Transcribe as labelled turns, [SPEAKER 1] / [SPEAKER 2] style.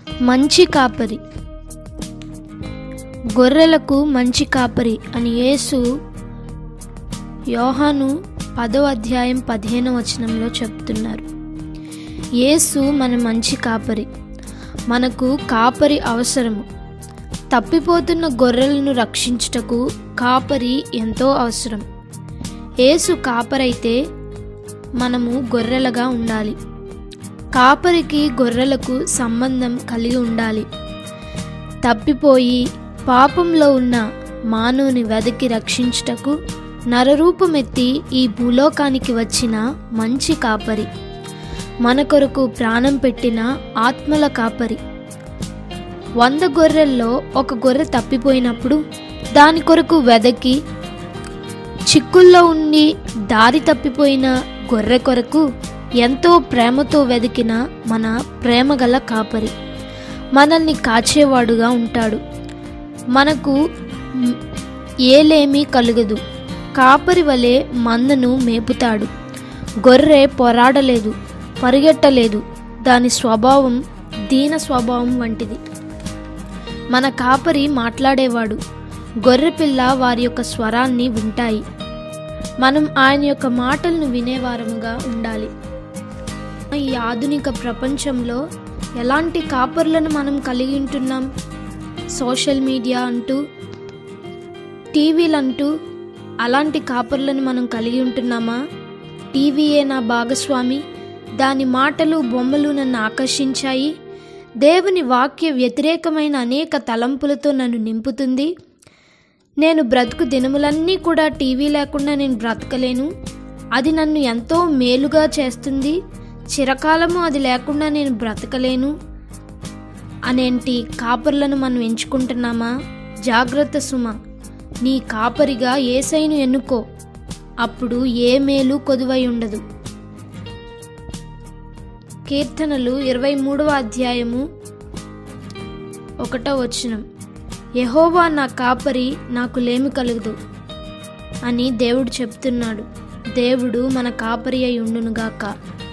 [SPEAKER 1] మంచి కాపరి గొర్రెలకు మంచి కాపరి అని యేసు యోహాను పదో అధ్యాయం పదిహేను వచనంలో చెప్తున్నారు యేసు మన మంచి కాపరి మనకు కాపరి అవసరము తప్పిపోతున్న గొర్రెలను రక్షించుటకు కాపరి ఎంతో అవసరం యేసు కాపరైతే మనము గొర్రెలుగా ఉండాలి కాపరికి గొర్రెలకు సంబంధం కలిగి ఉండాలి తప్పిపోయి పాపంలో ఉన్న మానవుని వెదకి రక్షించుటకు నరరూపమెత్తి ఈ భూలోకానికి వచ్చిన మంచి కాపరి మన కొరకు ప్రాణం పెట్టిన ఆత్మల కాపరి వంద గొర్రెల్లో ఒక గొర్రె తప్పిపోయినప్పుడు దాని కొరకు వెదకి చిక్కుల్లో ఉండి దారి తప్పిపోయిన గొర్రె కొరకు ఎంతో ప్రేమతో వెదికిన మన ప్రేమగల కాపరి మనల్ని కాచేవాడుగా ఉంటాడు మనకు మ్, ఏలేమీ కలుగదు కాపరి వలె మందను మేపుతాడు గొర్రె పోరాడలేదు పరిగెట్టలేదు దాని స్వభావం దీన స్వభావం వంటిది మన కాపరి మాట్లాడేవాడు గొర్రెపిల్ల వారి యొక్క స్వరాన్ని వింటాయి మనం ఆయన యొక్క మాటలను వినేవారముగా ఉండాలి ఈ ఆధునిక ప్రపంచంలో ఎలాంటి కాపర్లను మనం కలిగి ఉంటున్నాం సోషల్ మీడియా అంటూ టీవీలంటూ అలాంటి కాపర్లను మనం కలిగి ఉంటున్నామా టీవీయే నా భాగస్వామి దాని మాటలు బొమ్మలు నన్ను ఆకర్షించాయి దేవుని వాక్య వ్యతిరేకమైన అనేక తలంపులతో నన్ను నింపుతుంది నేను బ్రతుకు దినములన్నీ కూడా టీవీ లేకుండా నేను బ్రతకలేను అది నన్ను ఎంతో మేలుగా చేస్తుంది చిరకాలము అది లేకుండా నేను బ్రతకలేను అనేంటి కాపర్లను మనం ఎంచుకుంటున్నామా జాగ్రత్త సుమ నీ కాపరిగా ఏసైను ఎన్నుకో అప్పుడు ఏ మేలు కొదువై ఉండదు కీర్తనలు ఇరవై మూడవ అధ్యాయము ఒకటో వచనం యహోవా నా కాపరి నాకు లేమి కలుగదు అని దేవుడు చెప్తున్నాడు దేవుడు మన కాపరి అయి ఉండునుగాక